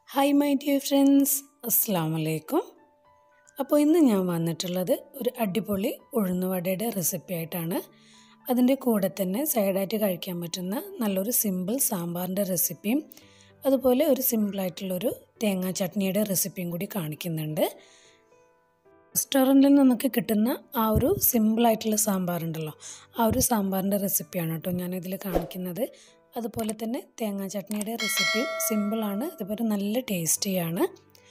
hi my dear friends അസ്സാം വലൈക്കും അപ്പോൾ ഇന്ന് ഞാൻ വന്നിട്ടുള്ളത് ഒരു അടിപൊളി ഉഴുന്നുവടയുടെ റെസിപ്പി ആയിട്ടാണ് അതിൻ്റെ കൂടെ തന്നെ സൈഡായിട്ട് കഴിക്കാൻ പറ്റുന്ന നല്ലൊരു സിമ്പിൾ സാമ്പാറിൻ്റെ റെസിപ്പിയും അതുപോലെ ഒരു സിമ്പിളായിട്ടുള്ളൊരു തേങ്ങാ ചട്നിയുടെ റെസിപ്പിയും കൂടി കാണിക്കുന്നുണ്ട് റെസ്റ്റോറൻറ്റിൽ നിന്നൊക്കെ കിട്ടുന്ന ആ ഒരു സിമ്പിളായിട്ടുള്ള സാമ്പാറുണ്ടല്ലോ ആ ഒരു സാമ്പാറിൻ്റെ റെസിപ്പിയാണ് കേട്ടോ ഞാനിതിൽ കാണിക്കുന്നത് അതുപോലെ തന്നെ തേങ്ങാ ചട്നിയുടെ റെസിപ്പിയും സിമ്പിളാണ് അതുപോലെ നല്ല ടേസ്റ്റിയാണ്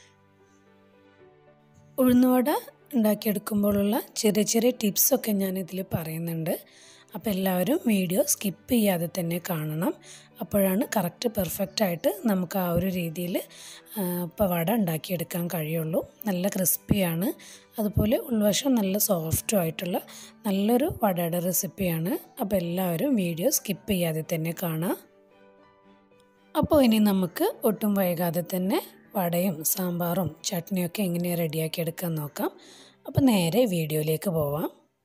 ഉഴുന്നുവട ഉണ്ടാക്കിയെടുക്കുമ്പോഴുള്ള ചെറിയ ചെറിയ ടിപ്സൊക്കെ ഞാനിതിൽ പറയുന്നുണ്ട് അപ്പോൾ എല്ലാവരും വീഡിയോ സ്കിപ്പ് ചെയ്യാതെ തന്നെ കാണണം അപ്പോഴാണ് കറക്റ്റ് പെർഫെക്റ്റ് ആയിട്ട് നമുക്ക് ആ ഒരു രീതിയിൽ ഇപ്പോൾ വട ഉണ്ടാക്കിയെടുക്കാൻ കഴിയുള്ളൂ നല്ല ക്രിസ്പിയാണ് അതുപോലെ ഉൾവശം നല്ല സോഫ്റ്റും ആയിട്ടുള്ള നല്ലൊരു വടയുടെ റെസിപ്പിയാണ് അപ്പോൾ എല്ലാവരും വീഡിയോ സ്കിപ്പ് ചെയ്യാതെ തന്നെ കാണാം അപ്പോൾ ഇനി നമുക്ക് ഒട്ടും വൈകാതെ തന്നെ വടയും സാമ്പാറും ചട്നിയൊക്കെ എങ്ങനെ റെഡിയാക്കി എടുക്കാൻ നോക്കാം അപ്പോൾ നേരെ വീഡിയോയിലേക്ക് പോവാം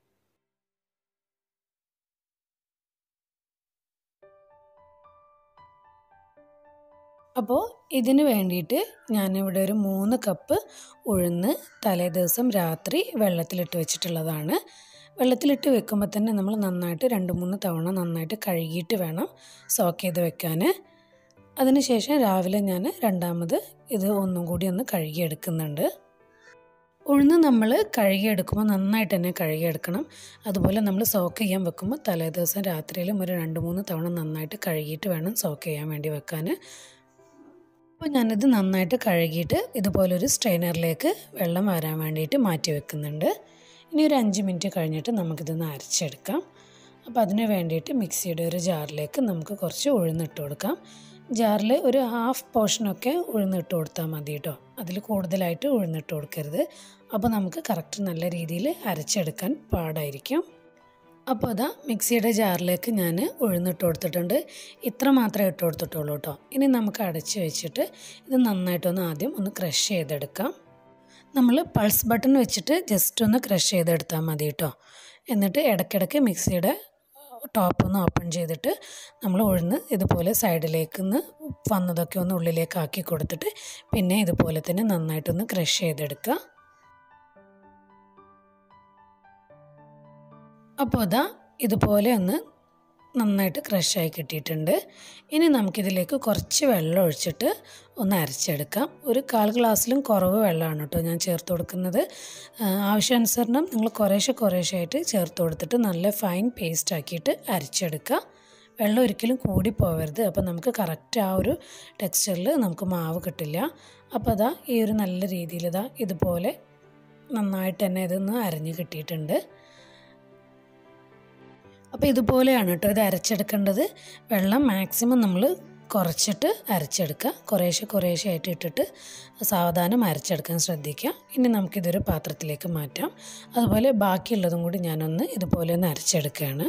അപ്പോൾ ഇതിന് വേണ്ടിയിട്ട് ഞാനിവിടെ ഒരു മൂന്ന് കപ്പ് ഉഴുന്ന് തലേ ദിവസം രാത്രി വെള്ളത്തിലിട്ട് വെച്ചിട്ടുള്ളതാണ് വെള്ളത്തിലിട്ട് വെക്കുമ്പോൾ തന്നെ നമ്മൾ നന്നായിട്ട് രണ്ട് മൂന്ന് തവണ നന്നായിട്ട് കഴുകിയിട്ട് വേണം സോക്ക് ചെയ്ത് വെക്കാൻ അതിനുശേഷം രാവിലെ ഞാൻ രണ്ടാമത് ഇത് ഒന്നും കൂടി ഒന്ന് കഴുകിയെടുക്കുന്നുണ്ട് ഉഴുന്ന് നമ്മൾ കഴുകിയെടുക്കുമ്പോൾ നന്നായിട്ട് തന്നെ കഴുകിയെടുക്കണം അതുപോലെ നമ്മൾ സോക്ക് ചെയ്യാൻ വെക്കുമ്പോൾ തലേ ദിവസം രാത്രിയിലും ഒരു രണ്ട് മൂന്ന് തവണ നന്നായിട്ട് കഴുകിയിട്ട് വേണം സോക്ക് ചെയ്യാൻ വേണ്ടി വെക്കാൻ അപ്പോൾ ഞാനിത് നന്നായിട്ട് കഴുകിയിട്ട് ഇതുപോലൊരു സ്ട്രെയിനറിലേക്ക് വെള്ളം വരാൻ വേണ്ടിയിട്ട് മാറ്റി വെക്കുന്നുണ്ട് ഇനി ഒരു അഞ്ച് മിനിറ്റ് കഴിഞ്ഞിട്ട് നമുക്കിതൊന്ന് അരച്ചെടുക്കാം അപ്പോൾ അതിന് വേണ്ടിയിട്ട് മിക്സിയുടെ ഒരു ജാറിലേക്ക് നമുക്ക് കുറച്ച് ഉഴുന്നിട്ട് കൊടുക്കാം ജാറിൽ ഒരു ഹാഫ് പോർഷനൊക്കെ ഉഴുന്നിട്ട് കൊടുത്താൽ മതി കേട്ടോ അതിൽ കൂടുതലായിട്ട് ഉഴുന്നിട്ട് കൊടുക്കരുത് അപ്പോൾ നമുക്ക് കറക്റ്റ് നല്ല രീതിയിൽ അരച്ചെടുക്കാൻ പാടായിരിക്കും അപ്പോൾ അതാ മിക്സിയുടെ ജാറിലേക്ക് ഞാൻ ഉഴുന്നിട്ട് കൊടുത്തിട്ടുണ്ട് ഇത്ര മാത്രമേ ഇട്ട് കൊടുത്തിട്ടുള്ളൂ കേട്ടോ ഇനി നമുക്ക് അടച്ച് വെച്ചിട്ട് ഇത് നന്നായിട്ടൊന്ന് ആദ്യം ഒന്ന് ക്രഷ് ചെയ്തെടുക്കാം നമ്മൾ പൾസ് ബട്ടൺ വെച്ചിട്ട് ജസ്റ്റ് ഒന്ന് ക്രഷ് ചെയ്തെടുത്താൽ മതി കേട്ടോ എന്നിട്ട് ഇടയ്ക്കിടയ്ക്ക് മിക്സിയുടെ ടോപ്പ് ഒന്ന് ഓപ്പൺ ചെയ്തിട്ട് നമ്മൾ ഉഴുന്ന് ഇതുപോലെ സൈഡിലേക്ക് നിന്ന് വന്നതൊക്കെ ഒന്ന് ഉള്ളിലേക്ക് ആക്കി കൊടുത്തിട്ട് പിന്നെ ഇതുപോലെ തന്നെ നന്നായിട്ടൊന്ന് ക്രഷ് ചെയ്തെടുക്കുക അപ്പോൾ അതാ ഇതുപോലെ ഒന്ന് നന്നായിട്ട് ക്രഷായി കിട്ടിയിട്ടുണ്ട് ഇനി നമുക്കിതിലേക്ക് കുറച്ച് വെള്ളം ഒഴിച്ചിട്ട് ഒന്ന് അരച്ചെടുക്കാം ഒരു കാൽ ഗ്ലാസ്സിലും കുറവ് വെള്ളമാണ് കേട്ടോ ഞാൻ ചേർത്ത് കൊടുക്കുന്നത് ആവശ്യാനുസരണം നിങ്ങൾ കുറേശ്ശെ കുറേശ്ശെ ആയിട്ട് ചേർത്ത് കൊടുത്തിട്ട് നല്ല ഫൈൻ പേസ്റ്റ് ആക്കിയിട്ട് അരച്ചെടുക്കുക വെള്ളം ഒരിക്കലും കൂടി പോവരുത് അപ്പോൾ നമുക്ക് കറക്റ്റ് ആ ഒരു ടെക്സ്ചറിൽ നമുക്ക് മാവ് കിട്ടില്ല അപ്പോൾ അതാ ഈ ഒരു നല്ല രീതിയിൽ ഇതാ ഇതുപോലെ നന്നായിട്ട് തന്നെ ഇതൊന്ന് അരഞ്ഞ് കിട്ടിയിട്ടുണ്ട് അപ്പോൾ ഇതുപോലെയാണ് കേട്ടോ ഇത് അരച്ചെടുക്കേണ്ടത് വെള്ളം മാക്സിമം നമ്മൾ കുറച്ചിട്ട് അരച്ചെടുക്കുക കുറേശ്ശെ കുറേശ്ശെ ആയിട്ട് ഇട്ടിട്ട് സാവധാനം അരച്ചെടുക്കാൻ ശ്രദ്ധിക്കുക ഇനി നമുക്കിതൊരു പാത്രത്തിലേക്ക് മാറ്റാം അതുപോലെ ബാക്കിയുള്ളതും കൂടി ഞാനൊന്ന് ഇതുപോലെ ഒന്ന് അരച്ചെടുക്കുകയാണ്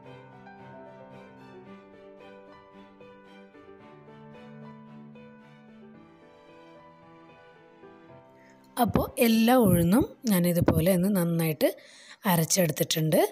അപ്പോൾ എല്ലാ ഉഴുന്നും ഞാനിതുപോലെ ഒന്ന് നന്നായിട്ട് അരച്ചെടുത്തിട്ടുണ്ട്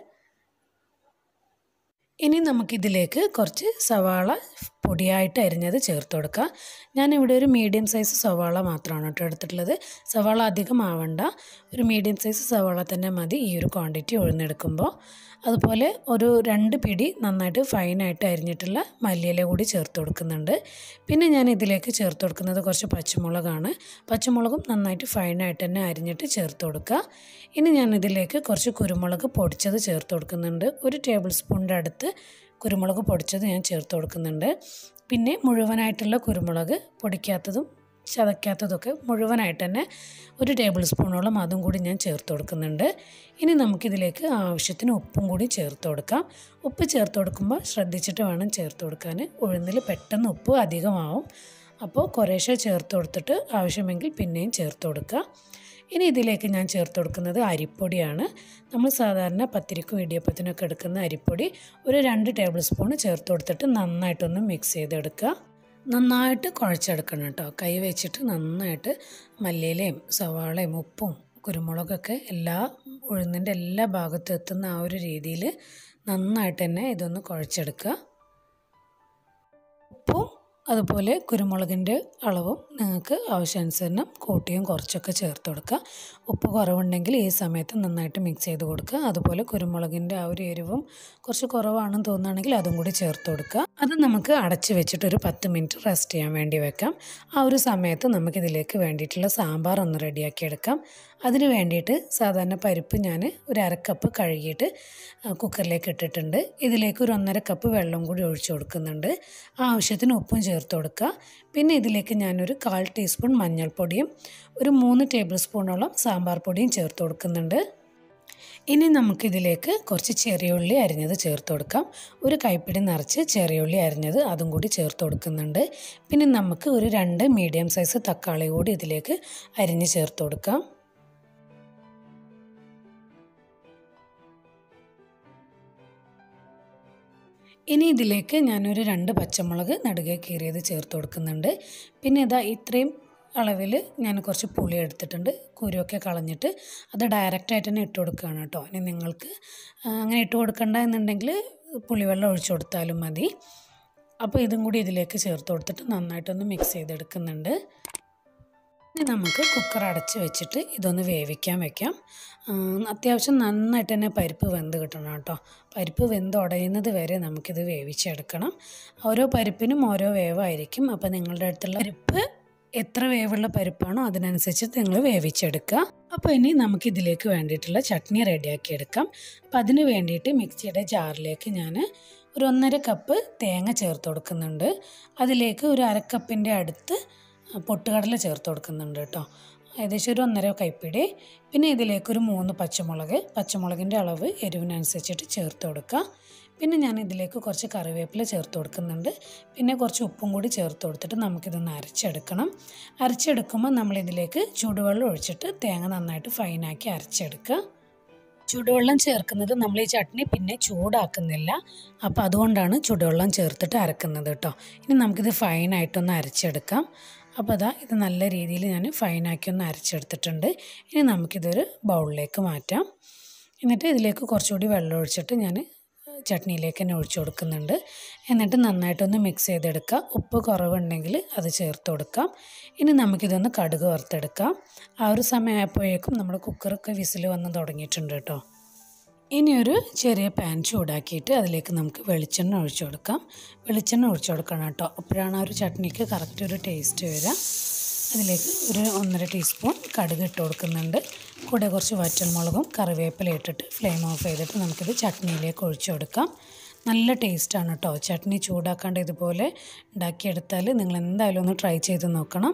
ഇനി നമുക്കിതിലേക്ക് കുറച്ച് സവാള പൊടിയായിട്ട് അരിഞ്ഞത് ചേർത്ത് കൊടുക്കുക ഞാനിവിടെ ഒരു മീഡിയം സൈസ് സവാള മാത്രമാണ് കേട്ടോ എടുത്തിട്ടുള്ളത് സവാള അധികം ആവണ്ട ഒരു മീഡിയം സൈസ് സവാള തന്നെ മതി ഈ ഒരു ക്വാണ്ടിറ്റി ഉഴുന്നെടുക്കുമ്പോൾ അതുപോലെ ഒരു രണ്ട് പിടി നന്നായിട്ട് ഫൈനായിട്ട് അരിഞ്ഞിട്ടുള്ള മല്ലിയില കൂടി ചേർത്ത് കൊടുക്കുന്നുണ്ട് പിന്നെ ഞാൻ ഇതിലേക്ക് ചേർത്ത് കൊടുക്കുന്നത് കുറച്ച് പച്ചമുളകാണ് പച്ചമുളകും നന്നായിട്ട് ഫൈനായിട്ട് തന്നെ അരിഞ്ഞിട്ട് ചേർത്ത് കൊടുക്കുക ഇനി ഞാൻ ഇതിലേക്ക് കുറച്ച് കുരുമുളക് പൊടിച്ചത് ചേർത്ത് കൊടുക്കുന്നുണ്ട് ഒരു ടേബിൾ സ്പൂണിൻ്റെ അടുത്ത് കുരുമുളക് പൊടിച്ചത് ഞാൻ ചേർത്ത് കൊടുക്കുന്നുണ്ട് പിന്നെ മുഴുവനായിട്ടുള്ള കുരുമുളക് പൊടിക്കാത്തതും ചതയ്ക്കാത്തതൊക്കെ മുഴുവനായിട്ട് തന്നെ ഒരു ടേബിൾ സ്പൂണോളം അതും കൂടി ഞാൻ ചേർത്ത് കൊടുക്കുന്നുണ്ട് ഇനി നമുക്കിതിലേക്ക് ആവശ്യത്തിന് ഉപ്പും കൂടി ചേർത്ത് കൊടുക്കാം ഉപ്പ് ചേർത്ത് കൊടുക്കുമ്പോൾ ശ്രദ്ധിച്ചിട്ട് വേണം ചേർത്ത് കൊടുക്കാൻ ഉഴുന്നിൽ പെട്ടെന്ന് ഉപ്പ് അധികമാവും അപ്പോൾ കുറേശ്ശെ ചേർത്ത് കൊടുത്തിട്ട് ആവശ്യമെങ്കിൽ പിന്നെയും ചേർത്ത് കൊടുക്കുക ഇനി ഇതിലേക്ക് ഞാൻ ചേർത്ത് കൊടുക്കുന്നത് അരിപ്പൊടിയാണ് നമ്മൾ സാധാരണ പത്തിരിക്കും ഇടിയപ്പത്തിനൊക്കെ എടുക്കുന്ന അരിപ്പൊടി ഒരു രണ്ട് ടേബിൾ സ്പൂൺ ചേർത്ത് കൊടുത്തിട്ട് നന്നായിട്ടൊന്ന് മിക്സ് ചെയ്തെടുക്കുക നന്നായിട്ട് കുഴച്ചെടുക്കണം കേട്ടോ കൈ വെച്ചിട്ട് നന്നായിട്ട് മല്ലിയിലയും സവാളയും ഉപ്പും കുരുമുളകൊക്കെ എല്ലാ ഉഴുന്നിൻ്റെ എല്ലാ ഭാഗത്തും എത്തുന്ന ആ ഒരു രീതിയിൽ നന്നായിട്ട് തന്നെ ഇതൊന്ന് കുഴച്ചെടുക്കുക ഉപ്പും അതുപോലെ കുരുമുളകിൻ്റെ അളവും നിങ്ങൾക്ക് ആവശ്യാനുസരണം കൂട്ടിയും കുറച്ചൊക്കെ ചേർത്ത് കൊടുക്കുക ഉപ്പ് കുറവുണ്ടെങ്കിൽ ഈ സമയത്ത് നന്നായിട്ട് മിക്സ് ചെയ്ത് കൊടുക്കുക അതുപോലെ കുരുമുളകിൻ്റെ ആ ഒരു എരിവും കുറച്ച് കുറവാണെന്ന് തോന്നുകയാണെങ്കിൽ അതും കൂടി ചേർത്ത് കൊടുക്കുക അത് നമുക്ക് അടച്ച് വെച്ചിട്ട് ഒരു പത്ത് മിനിറ്റ് റെസ്റ്റ് ചെയ്യാൻ വേണ്ടി വെക്കാം ആ ഒരു സമയത്ത് നമുക്കിതിലേക്ക് വേണ്ടിയിട്ടുള്ള സാമ്പാർ ഒന്ന് റെഡിയാക്കി എടുക്കാം അതിന് വേണ്ടിയിട്ട് സാധാരണ പരിപ്പ് ഞാൻ ഒരു അരക്കപ്പ് കഴുകിയിട്ട് കുക്കറിലേക്ക് ഇട്ടിട്ടുണ്ട് ഇതിലേക്ക് ഒരു ഒന്നര കപ്പ് വെള്ളം കൂടി ഒഴിച്ചു കൊടുക്കുന്നുണ്ട് ആവശ്യത്തിന് ഉപ്പും ചേർത്ത് കൊടുക്കുക പിന്നെ ഇതിലേക്ക് ഞാനൊരു കാൽ ടീസ്പൂൺ മഞ്ഞൾപ്പൊടിയും ഒരു മൂന്ന് ടേബിൾ സ്പൂണോളം സാമ്പാർ പൊടിയും ചേർത്ത് കൊടുക്കുന്നുണ്ട് ഇനി നമുക്കിതിലേക്ക് കുറച്ച് ചെറിയ ഉള്ളി അരിഞ്ഞത് ചേർത്ത് കൊടുക്കാം ഒരു കൈപ്പിടി നിറച്ച് ചെറിയ ഉള്ളി അരിഞ്ഞത് അതും കൂടി ചേർത്ത് കൊടുക്കുന്നുണ്ട് പിന്നെ നമുക്ക് ഒരു രണ്ട് മീഡിയം സൈസ് തക്കാളി കൂടി ഇതിലേക്ക് അരിഞ്ഞ് ചേർത്ത് കൊടുക്കാം ഇനി ഇതിലേക്ക് ഞാനൊരു രണ്ട് പച്ചമുളക് നടുകെ കീറിയത് ചേർത്ത് കൊടുക്കുന്നുണ്ട് പിന്നെ ഇതാ ഇത്രയും അളവിൽ ഞാൻ കുറച്ച് പുളി എടുത്തിട്ടുണ്ട് കുരുവൊക്കെ കളഞ്ഞിട്ട് അത് ഡയറക്റ്റായിട്ട് തന്നെ ഇട്ട് കൊടുക്കുകയാണ് കേട്ടോ ഇനി നിങ്ങൾക്ക് അങ്ങനെ ഇട്ട് കൊടുക്കണ്ട എന്നുണ്ടെങ്കിൽ പുളിവെള്ളം ഒഴിച്ചു കൊടുത്താലും മതി അപ്പോൾ ഇതും കൂടി ഇതിലേക്ക് ചേർത്ത് കൊടുത്തിട്ട് നന്നായിട്ടൊന്ന് മിക്സ് ചെയ്തെടുക്കുന്നുണ്ട് ഇനി നമുക്ക് കുക്കർ അടച്ച് വെച്ചിട്ട് ഇതൊന്ന് വേവിക്കാൻ വെക്കാം അത്യാവശ്യം നന്നായിട്ട് തന്നെ പരിപ്പ് വെന്ത് കിട്ടണം കേട്ടോ പരിപ്പ് വെന്ത് ഉടയുന്നത് വരെ നമുക്കിത് വേവിച്ചെടുക്കണം ഓരോ പരിപ്പിനും ഓരോ വേവായിരിക്കും അപ്പോൾ നിങ്ങളുടെ അടുത്തുള്ള പരിപ്പ് എത്ര വേവുള്ള പരിപ്പാണോ അതിനനുസരിച്ച് നിങ്ങൾ വേവിച്ചെടുക്കുക അപ്പോൾ ഇനി നമുക്ക് ഇതിലേക്ക് വേണ്ടിയിട്ടുള്ള ചട്നി റെഡിയാക്കി എടുക്കാം അപ്പോൾ അതിന് വേണ്ടിയിട്ട് മിക്സിയുടെ ജാറിലേക്ക് ഞാൻ ഒരു ഒന്നര കപ്പ് തേങ്ങ ചേർത്ത് കൊടുക്കുന്നുണ്ട് അതിലേക്ക് ഒരു അരക്കപ്പിൻ്റെ അടുത്ത് പൊട്ടുകടല ചേർത്ത് കൊടുക്കുന്നുണ്ട് കേട്ടോ ഏകദേശം ഒരു ഒന്നര കൈപ്പിടി പിന്നെ ഇതിലേക്ക് ഒരു മൂന്ന് പച്ചമുളക് പച്ചമുളകിൻ്റെ അളവ് എരിവിനനുസരിച്ചിട്ട് ചേർത്ത് കൊടുക്കുക പിന്നെ ഞാൻ ഇതിലേക്ക് കുറച്ച് കറിവേപ്പില ചേർത്ത് കൊടുക്കുന്നുണ്ട് പിന്നെ കുറച്ച് ഉപ്പും കൂടി ചേർത്ത് കൊടുത്തിട്ട് നമുക്കിതൊന്ന് അരച്ചെടുക്കണം അരച്ചെടുക്കുമ്പോൾ നമ്മളിതിലേക്ക് ചൂടുവെള്ളം ഒഴിച്ചിട്ട് തേങ്ങ നന്നായിട്ട് ഫൈനാക്കി അരച്ചെടുക്കുക ചൂടുവെള്ളം ചേർക്കുന്നത് നമ്മൾ ഈ ചട്നി പിന്നെ ചൂടാക്കുന്നില്ല അപ്പോൾ അതുകൊണ്ടാണ് ചൂടുവെള്ളം ചേർത്തിട്ട് അരക്കുന്നത് കേട്ടോ ഇനി നമുക്കിത് ഫൈനായിട്ടൊന്ന് അരച്ചെടുക്കാം അപ്പോൾ അതാ ഇത് നല്ല രീതിയിൽ ഞാൻ ഫൈനാക്കി ഒന്ന് അരച്ചെടുത്തിട്ടുണ്ട് ഇനി നമുക്കിതൊരു ബൗളിലേക്ക് മാറ്റാം എന്നിട്ട് ഇതിലേക്ക് കുറച്ചുകൂടി വെള്ളം ഒഴിച്ചിട്ട് ഞാൻ ചട്നിയിലേക്ക് തന്നെ ഒഴിച്ചു കൊടുക്കുന്നുണ്ട് എന്നിട്ട് നന്നായിട്ടൊന്ന് മിക്സ് ചെയ്തെടുക്കുക ഉപ്പ് കുറവുണ്ടെങ്കിൽ അത് ചേർത്ത് കൊടുക്കാം ഇനി നമുക്കിതൊന്ന് കടുക് വറുത്തെടുക്കാം ആ ഒരു സമയമായപ്പോഴേക്കും നമ്മുടെ കുക്കറൊക്കെ വിസിൽ വന്ന് തുടങ്ങിയിട്ടുണ്ട് കേട്ടോ ഇനി ഒരു ചെറിയ പാൻ ചൂടാക്കിയിട്ട് അതിലേക്ക് നമുക്ക് വെളിച്ചെണ്ണ ഒഴിച്ചു കൊടുക്കാം വെളിച്ചെണ്ണ ഒഴിച്ചു കൊടുക്കണം കേട്ടോ അപ്പോഴാണ് ആ ഒരു ചട്നിക്ക് കറക്റ്റ് ഒരു ടേസ്റ്റ് വരിക അതിലേക്ക് ഒരു ഒന്നര ടീസ്പൂൺ കടുക് ഇട്ട് കൊടുക്കുന്നുണ്ട് കൂടെ കുറച്ച് വറ്റൽമുളകും കറിവേപ്പില ഇട്ടിട്ട് ഫ്ലെയിം ഓഫ് ചെയ്തിട്ട് നമുക്കിത് ചട്നിയിലേക്ക് ഒഴിച്ചു കൊടുക്കാം നല്ല ടേസ്റ്റാണ് കേട്ടോ ചട്നി ചൂടാക്കാണ്ട് ഇതുപോലെ ഉണ്ടാക്കിയെടുത്താൽ നിങ്ങൾ എന്തായാലും ഒന്ന് ട്രൈ ചെയ്ത് നോക്കണം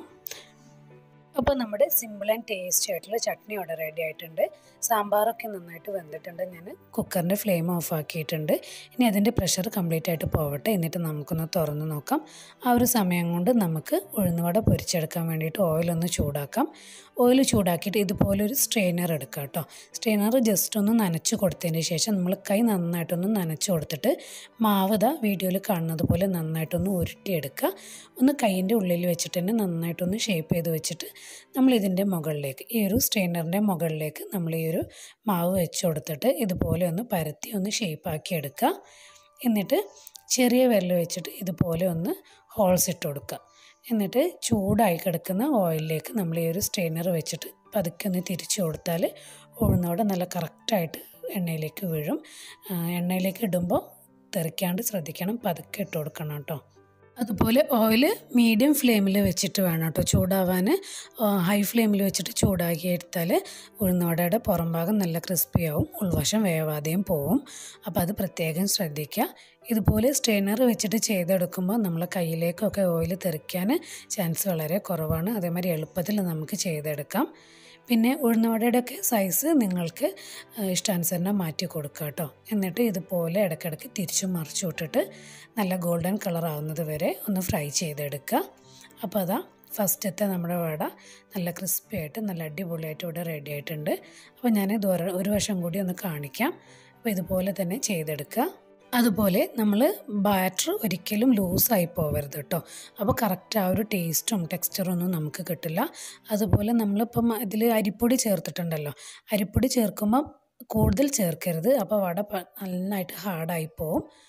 അപ്പോൾ നമ്മുടെ സിമ്പിൾ ആൻഡ് ടേസ്റ്റി ആയിട്ടുള്ള ചട്നി ഇവിടെ റെഡി ആയിട്ടുണ്ട് സാമ്പാറൊക്കെ നന്നായിട്ട് വെന്തിട്ടുണ്ട് ഞാൻ കുക്കറിൻ്റെ ഫ്ലെയിം ഓഫ് ആക്കിയിട്ടുണ്ട് ഇനി അതിൻ്റെ പ്രഷർ കംപ്ലീറ്റ് ആയിട്ട് പോവട്ടെ എന്നിട്ട് നമുക്കൊന്ന് തുറന്ന് നോക്കാം ആ ഒരു സമയം കൊണ്ട് നമുക്ക് ഉഴുന്നുവട പൊരിച്ചെടുക്കാൻ വേണ്ടിയിട്ട് ഓയിലൊന്ന് ചൂടാക്കാം ഓയിൽ ചൂടാക്കിയിട്ട് ഇതുപോലെ ഒരു സ്ട്രെയിനർ എടുക്കുക കേട്ടോ സ്ട്രെയിനർ ജസ്റ്റ് ഒന്ന് നനച്ച് കൊടുത്തതിന് ശേഷം നമ്മൾ കൈ നന്നായിട്ടൊന്ന് നനച്ച് കൊടുത്തിട്ട് മാവ് ഇതാ വീഡിയോയിൽ കാണുന്നത് പോലെ നന്നായിട്ടൊന്ന് ഉരുട്ടിയെടുക്കുക ഒന്ന് കൈയിൻ്റെ ഉള്ളിൽ വെച്ചിട്ട് തന്നെ നന്നായിട്ടൊന്ന് ഷേപ്പ് ചെയ്ത് വെച്ചിട്ട് നമ്മൾ ഇതിൻ്റെ മുകളിലേക്ക് ഈ ഒരു സ്ട്രെയിനറിൻ്റെ മുകളിലേക്ക് നമ്മൾ ഈ ഒരു മാവ് വെച്ച് കൊടുത്തിട്ട് ഇതുപോലെ ഒന്ന് പരത്തി ഒന്ന് ഷേപ്പാക്കി എടുക്കുക എന്നിട്ട് ചെറിയ വിരൽ വെച്ചിട്ട് ഇതുപോലെ ഒന്ന് ഹോൾസ് ഇട്ട് കൊടുക്കുക എന്നിട്ട് ചൂടായി കിടക്കുന്ന ഓയിലിലേക്ക് നമ്മൾ ഈ ഒരു സ്ട്രെയിനർ വെച്ചിട്ട് പതുക്കെ ഒന്ന് തിരിച്ചു കൊടുത്താൽ ഉഴുന്നോടെ നല്ല കറക്റ്റായിട്ട് എണ്ണയിലേക്ക് വീഴും എണ്ണയിലേക്ക് ഇടുമ്പോൾ തെറിക്കാണ്ട് ശ്രദ്ധിക്കണം പതുക്കെ ഇട്ട് കൊടുക്കണം കേട്ടോ അതുപോലെ ഓയിൽ മീഡിയം ഫ്ലെയിമിൽ വെച്ചിട്ട് വേണം കേട്ടോ ചൂടാവാൻ ഹൈ ഫ്ലെയിമിൽ വെച്ചിട്ട് ചൂടാക്കി എടുത്താൽ ഉഴുന്നോടയുടെ പുറം ഭാഗം നല്ല ക്രിസ്പിയാവും ഉൾവശം വേവാതെയും പോവും അപ്പോൾ അത് പ്രത്യേകം ശ്രദ്ധിക്കുക ഇതുപോലെ സ്ട്രെയിനർ വെച്ചിട്ട് ചെയ്തെടുക്കുമ്പോൾ നമ്മളെ കയ്യിലേക്കൊക്കെ ഓയിൽ തെറിക്കാൻ ചാൻസ് വളരെ കുറവാണ് അതേമാതിരി എളുപ്പത്തിൽ നമുക്ക് ചെയ്തെടുക്കാം പിന്നെ ഉഴുന്നുവടയുടെയൊക്കെ സൈസ് നിങ്ങൾക്ക് ഇഷ്ടാനുസരണം മാറ്റി കൊടുക്കുക കേട്ടോ എന്നിട്ട് ഇതുപോലെ ഇടയ്ക്കിടയ്ക്ക് തിരിച്ചും മറിച്ചു വിട്ടിട്ട് നല്ല ഗോൾഡൻ കളർ ആവുന്നത് വരെ ഒന്ന് ഫ്രൈ ചെയ്തെടുക്കുക അപ്പോൾ അതാ ഫസ്റ്റത്തെ നമ്മുടെ വട നല്ല ക്രിസ്പി ആയിട്ട് നല്ല അടിപൊളിയായിട്ട് ഇവിടെ റെഡി ആയിട്ടുണ്ട് അപ്പോൾ ഞാനിത് ഒരു വശം കൂടി ഒന്ന് കാണിക്കാം അപ്പോൾ ഇതുപോലെ തന്നെ ചെയ്തെടുക്കുക അതുപോലെ നമ്മൾ ബാറ്റർ ഒരിക്കലും ലൂസായി പോകരുത് കേട്ടോ അപ്പോൾ കറക്റ്റ് ആ ഒരു ടേസ്റ്റും ടെക്സ്ചറും ഒന്നും നമുക്ക് കിട്ടില്ല അതുപോലെ നമ്മളിപ്പം ഇതിൽ അരിപ്പൊടി ചേർത്തിട്ടുണ്ടല്ലോ അരിപ്പൊടി ചേർക്കുമ്പോൾ കൂടുതൽ ചേർക്കരുത് അപ്പോൾ വട നന്നായിട്ട് ഹാർഡായി പോവും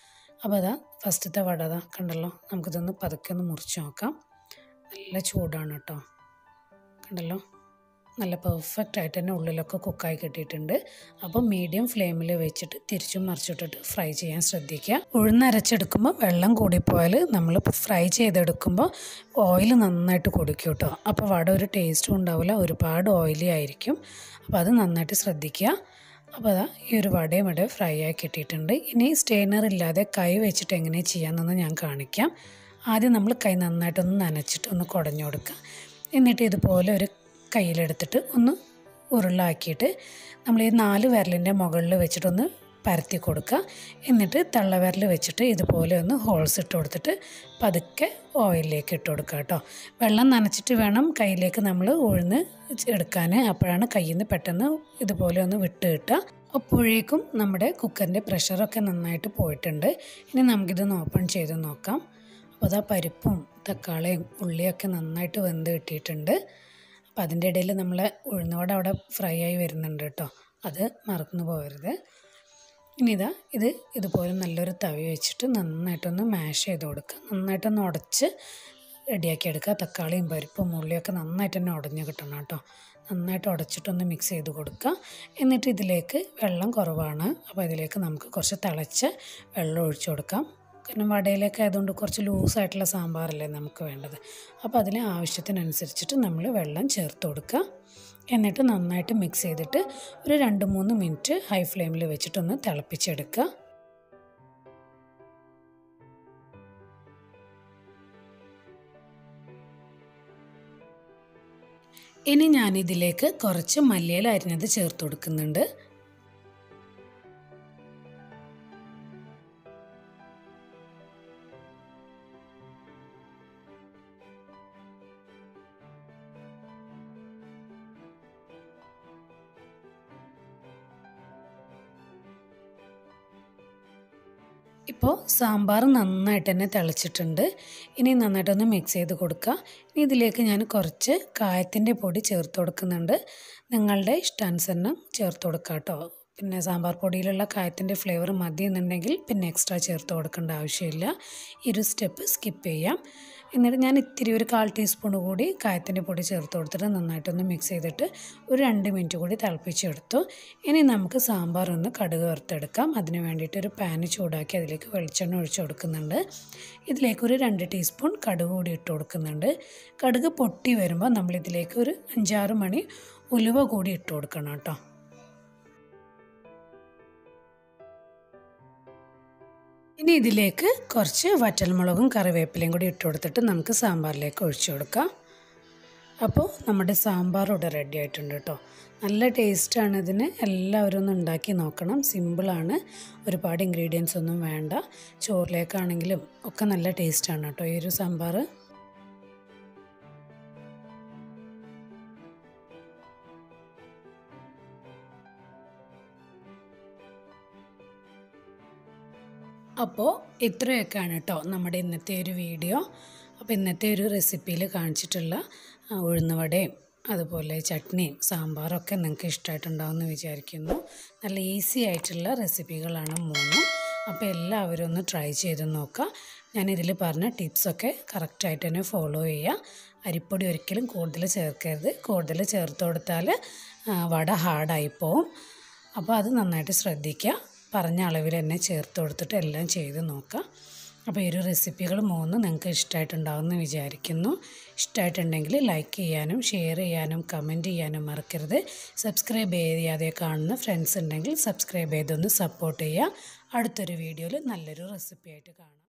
അപ്പോൾ അതാ ഫസ്റ്റത്തെ വട അതാ കണ്ടല്ലോ നമുക്കിതൊന്ന് പതുക്കെ ഒന്ന് മുറിച്ച് നോക്കാം നല്ല ചൂടാണ് കേട്ടോ കണ്ടല്ലോ നല്ല പെർഫെക്റ്റ് ആയിട്ട് തന്നെ ഉള്ളിലൊക്കെ കുക്കായി കിട്ടിയിട്ടുണ്ട് അപ്പോൾ മീഡിയം ഫ്ലെയിമിൽ വെച്ചിട്ട് തിരിച്ചും മറിച്ചിട്ടിട്ട് ഫ്രൈ ചെയ്യാൻ ശ്രദ്ധിക്കുക ഉഴുന്നരച്ചെടുക്കുമ്പോൾ വെള്ളം കൂടിപ്പോയാൽ നമ്മൾ ഫ്രൈ ചെയ്തെടുക്കുമ്പോൾ ഓയിൽ നന്നായിട്ട് കുടിക്കും കേട്ടോ അപ്പോൾ വട ഒരു ടേസ്റ്റും ഉണ്ടാവില്ല ഒരുപാട് ഓയിലി ആയിരിക്കും അപ്പോൾ അത് നന്നായിട്ട് ശ്രദ്ധിക്കുക അപ്പോൾ അതാ ഈ ഒരു വടയും ഇവിടെ ഫ്രൈ ആയി കിട്ടിയിട്ടുണ്ട് ഇനി സ്റ്റെയിനർ ഇല്ലാതെ കൈ വെച്ചിട്ട് എങ്ങനെ ചെയ്യാമെന്നൊന്ന് ഞാൻ കാണിക്കാം ആദ്യം നമ്മൾ കൈ നന്നായിട്ടൊന്ന് നനച്ചിട്ട് ഒന്ന് കുടഞ്ഞു കൊടുക്കുക എന്നിട്ട് ഇതുപോലെ ഒരു കയ്യിലെടുത്തിട്ട് ഒന്ന് ഉരുളാക്കിയിട്ട് നമ്മൾ ഈ നാല് വിരലിൻ്റെ മുകളിൽ വെച്ചിട്ടൊന്ന് പരത്തി കൊടുക്കുക എന്നിട്ട് തള്ളവിരൽ വെച്ചിട്ട് ഇതുപോലെ ഒന്ന് ഹോൾസ് ഇട്ട് കൊടുത്തിട്ട് പതുക്കെ ഓയിലിലേക്ക് ഇട്ട് കൊടുക്കുക കേട്ടോ വെള്ളം നനച്ചിട്ട് വേണം കയ്യിലേക്ക് നമ്മൾ ഉഴുന്ന് എടുക്കാൻ അപ്പോഴാണ് കയ്യിൽ നിന്ന് പെട്ടെന്ന് ഇതുപോലെ ഒന്ന് വിട്ട് കിട്ടുക അപ്പോഴേക്കും നമ്മുടെ കുക്കറിൻ്റെ പ്രഷറൊക്കെ നന്നായിട്ട് പോയിട്ടുണ്ട് ഇനി നമുക്കിതൊന്ന് ഓപ്പൺ ചെയ്ത് നോക്കാം അപ്പോൾ അതാ പരിപ്പും തക്കാളിയും ഉള്ളിയൊക്കെ നന്നായിട്ട് വെന്ത് കിട്ടിയിട്ടുണ്ട് അപ്പോൾ അതിൻ്റെ ഇടയിൽ നമ്മൾ ഉഴുന്നോടെ അവിടെ ഫ്രൈ ആയി വരുന്നുണ്ട് കേട്ടോ അത് മറന്നു പോകരുത് ഇനി ഇതാ ഇത് ഇതുപോലെ നല്ലൊരു തവി വെച്ചിട്ട് നന്നായിട്ടൊന്ന് മാഷ് ചെയ്ത് കൊടുക്കുക നന്നായിട്ടൊന്ന് ഉടച്ച് റെഡിയാക്കി എടുക്കുക തക്കാളിയും പരിപ്പും ഉള്ളിയൊക്കെ നന്നായിട്ട് തന്നെ ഉടഞ്ഞ് കിട്ടണം കേട്ടോ നന്നായിട്ട് ഉടച്ചിട്ടൊന്ന് മിക്സ് ചെയ്ത് കൊടുക്കുക എന്നിട്ട് ഇതിലേക്ക് വെള്ളം കുറവാണ് അപ്പോൾ ഇതിലേക്ക് നമുക്ക് കുറച്ച് തിളച്ച വെള്ളം ഒഴിച്ചു കൊടുക്കാം കാരണം വടയിലേക്ക് ആയതുകൊണ്ട് കുറച്ച് ലൂസായിട്ടുള്ള സാമ്പാറല്ലേ നമുക്ക് വേണ്ടത് അപ്പോൾ അതിന് ആവശ്യത്തിനനുസരിച്ചിട്ട് നമ്മൾ വെള്ളം ചേർത്ത് കൊടുക്കുക എന്നിട്ട് നന്നായിട്ട് മിക്സ് ചെയ്തിട്ട് ഒരു രണ്ട് മൂന്ന് മിനിറ്റ് ഹൈ ഫ്ലെയിമിൽ വെച്ചിട്ടൊന്ന് തിളപ്പിച്ചെടുക്കുക ഇനി ഞാനിതിലേക്ക് കുറച്ച് മല്ലിയില അരിഞ്ഞത് ചേർത്ത് കൊടുക്കുന്നുണ്ട് ഇപ്പോൾ സാമ്പാർ നന്നായിട്ട് തന്നെ തിളച്ചിട്ടുണ്ട് ഇനി നന്നായിട്ടൊന്ന് മിക്സ് ചെയ്ത് കൊടുക്കുക ഇനി ഇതിലേക്ക് ഞാൻ കുറച്ച് കായത്തിൻ്റെ പൊടി ചേർത്ത് കൊടുക്കുന്നുണ്ട് നിങ്ങളുടെ ഇഷ്ടാനുസരണം ചേർത്ത് കൊടുക്കുക കേട്ടോ പിന്നെ സാമ്പാർ പൊടിയിലുള്ള കായത്തിൻ്റെ ഫ്ലേവർ മതി എന്നുണ്ടെങ്കിൽ പിന്നെ എക്സ്ട്രാ ചേർത്ത് കൊടുക്കേണ്ട ആവശ്യമില്ല ഈ ഒരു സ്റ്റെപ്പ് സ്കിപ്പ് ചെയ്യാം എന്നിട്ട് ഞാൻ ഇത്തിരി ഒരു കാൽ ടീസ്പൂൺ കൂടി കായത്തിൻ്റെ പൊടി ചേർത്ത് കൊടുത്തിട്ട് നന്നായിട്ടൊന്ന് മിക്സ് ചെയ്തിട്ട് ഒരു രണ്ട് മിനിറ്റ് കൂടി തിളപ്പിച്ചെടുത്തു ഇനി നമുക്ക് സാമ്പാർ ഒന്ന് കടുക് വറുത്തെടുക്കാം അതിന് വേണ്ടിയിട്ട് ഒരു പാന് ചൂടാക്കി അതിലേക്ക് വെളിച്ചെണ്ണ ഒഴിച്ച് കൊടുക്കുന്നുണ്ട് ഇതിലേക്ക് ഒരു രണ്ട് ടീസ്പൂൺ കടുക് കൂടി ഇട്ട് കൊടുക്കുന്നുണ്ട് കടുക് പൊട്ടി വരുമ്പോൾ നമ്മളിതിലേക്ക് ഒരു അഞ്ചാറ് മണി ഉലുവ കൂടി ഇട്ട് കൊടുക്കണം കേട്ടോ ഇനി ഇതിലേക്ക് കുറച്ച് വറ്റൽമുളകും കറിവേപ്പിലയും കൂടി ഇട്ട് കൊടുത്തിട്ട് നമുക്ക് സാമ്പാറിലേക്ക് ഒഴിച്ചു കൊടുക്കാം അപ്പോൾ നമ്മുടെ സാമ്പാർ ഇവിടെ റെഡി ആയിട്ടുണ്ട് കേട്ടോ നല്ല ടേസ്റ്റാണ് ഇതിന് എല്ലാവരും ഒന്ന് ഉണ്ടാക്കി നോക്കണം സിമ്പിളാണ് ഒരുപാട് ഇൻഗ്രീഡിയൻസ് ഒന്നും വേണ്ട ചോറിലേക്കാണെങ്കിലും ഒക്കെ നല്ല ടേസ്റ്റാണ് കേട്ടോ ഈ ഒരു സാമ്പാർ അപ്പോൾ ഇത്രയൊക്കെയാണ് കേട്ടോ നമ്മുടെ ഇന്നത്തെ ഒരു വീഡിയോ അപ്പോൾ ഇന്നത്തെ ഒരു റെസിപ്പിയിൽ കാണിച്ചിട്ടുള്ള ആ, ഉഴുന്നുവടയും അതുപോലെ ചട്നിയും സാമ്പാറൊക്കെ നിങ്ങൾക്ക് ഇഷ്ടമായിട്ടുണ്ടാവുമെന്ന് വിചാരിക്കുന്നു നല്ല ഈസി ആയിട്ടുള്ള റെസിപ്പികളാണ് മൂന്നും അപ്പോൾ എല്ലാവരും ഒന്ന് ട്രൈ ചെയ്ത് നോക്കുക ഞാനിതിൽ പറഞ്ഞ ടിപ്സൊക്കെ കറക്റ്റായിട്ട് തന്നെ ഫോളോ ചെയ്യുക അരിപ്പൊടി ഒരിക്കലും കൂടുതൽ ചേർക്കരുത് കൂടുതൽ ചേർത്ത് കൊടുത്താൽ ആ, വട ഹാർഡായി പോവും അപ്പോൾ അത് നന്നായിട്ട് ശ്രദ്ധിക്കുക പറഞ്ഞ അളവിൽ തന്നെ ചേർത്ത് കൊടുത്തിട്ട് എല്ലാം ചെയ്ത് നോക്കുക അപ്പോൾ ഈ ഒരു റെസിപ്പികൾ മൂന്നും നിങ്ങൾക്ക് ഇഷ്ടമായിട്ടുണ്ടാവുമെന്ന് വിചാരിക്കുന്നു ഇഷ്ടമായിട്ടുണ്ടെങ്കിൽ ലൈക്ക് ചെയ്യാനും ഷെയർ ചെയ്യാനും കമൻറ്റ് ചെയ്യാനും മറക്കരുത് സബ്സ്ക്രൈബ് ചെയ്യാതെ കാണുന്ന ഫ്രണ്ട്സ് ഉണ്ടെങ്കിൽ സബ്സ്ക്രൈബ് ചെയ്തൊന്ന് സപ്പോർട്ട് ചെയ്യുക അടുത്തൊരു വീഡിയോയിൽ നല്ലൊരു റെസിപ്പി ആയിട്ട് കാണാം